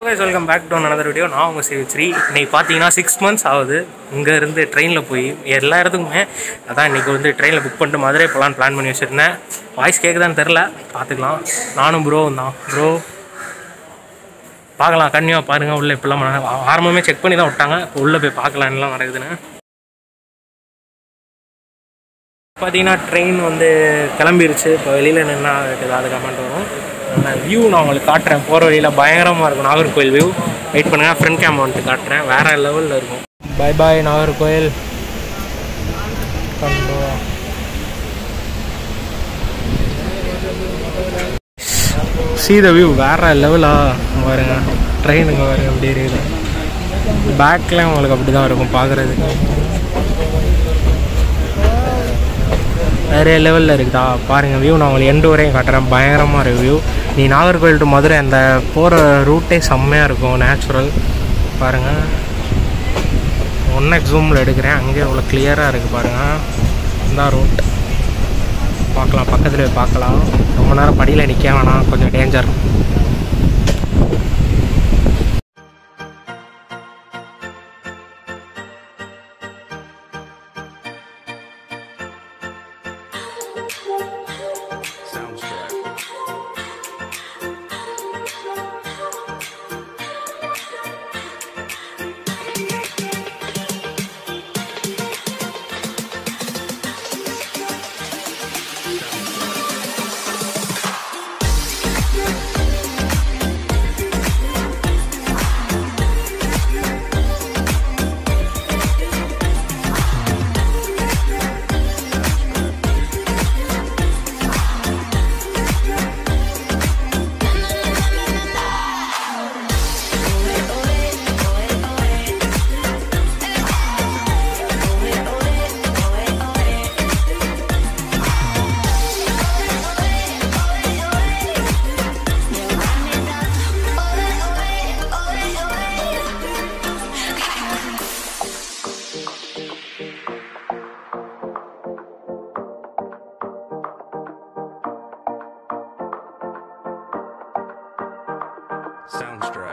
Guys welcome back to another video நான் உங்கள் சிவிச்ரி இன்னைக்கு பார்த்தீங்கன்னா சிக்ஸ் மந்த்ஸ் ஆகுது இங்கே இருந்து ட்ரெயினில் போய் எல்லா இடத்துக்குமே அதான் இன்றைக்கி வந்து ட்ரெயினில் புக் பண்ணிட்டு மதுரை போகலான்னு பிளான் பண்ணி வச்சுருந்தேன் வாய்ஸ் கேட்குதான்னு தெரில பார்த்துக்கலாம் நானும் ப்ரோவும் தான் ப்ரோ பார்க்கலாம் கன்னியாக பாருங்கள் உள்ளே இப்படிலாம் பண்ண- ஆரம்பமே செக் பண்ணி தான் விட்டாங்க உள்ளே போய் பார்க்கலாம் என்னலாம் நடக்குதுன்னு பார்த்தீங்கன்னா ட்ரெயின் வந்து கிளம்பிருச்சு இப்போ வெளியில் நின்னா ஏதாவது கமெண்ட் வரும் வியூ நான் உங்களுக்கு காட்டுறேன் போகிற வழியில் பயங்கரமாக இருக்கும் நாகர்கோயில் வியூ வெயிட் பண்ணுங்கள் ஃப்ரண்ட் கேம் வந்துட்டு காட்டுறேன் வேறு லெவலில் இருக்கும் bye bye Nagercoil see the view வேறு லெவலாக பாருங்க ட்ரெயினுங்க பாருங்க எப்படி இருக்குது பேக்கில் உங்களுக்கு அப்படி தான் இருக்கும் பார்க்குறதுக்கு நிறைய லெவலில் இருக்குதா பாருங்கள் வியூ நான் உங்களுக்கு எண்டு வரையும் காட்டுறேன் பயங்கரமாக இருக்கு வியூ நீ நாகர்கோவில் டு மதுரை அந்த போகிற ரூட்டே செம்மையாக இருக்கும் நேச்சுரல் பாருங்கள் ஒன் எக்ஸ் ஜூமில் எடுக்கிறேன் அங்கே இவ்வளோ கிளியராக இருக்குது பாருங்கள் இந்த ரூட் பார்க்கலாம் பக்கத்தில் போய் பார்க்கலாம் ரொம்ப நேரம் படியில் நிற்க வேணாம் கொஞ்சம் டேஞ்சர் Soundstripe.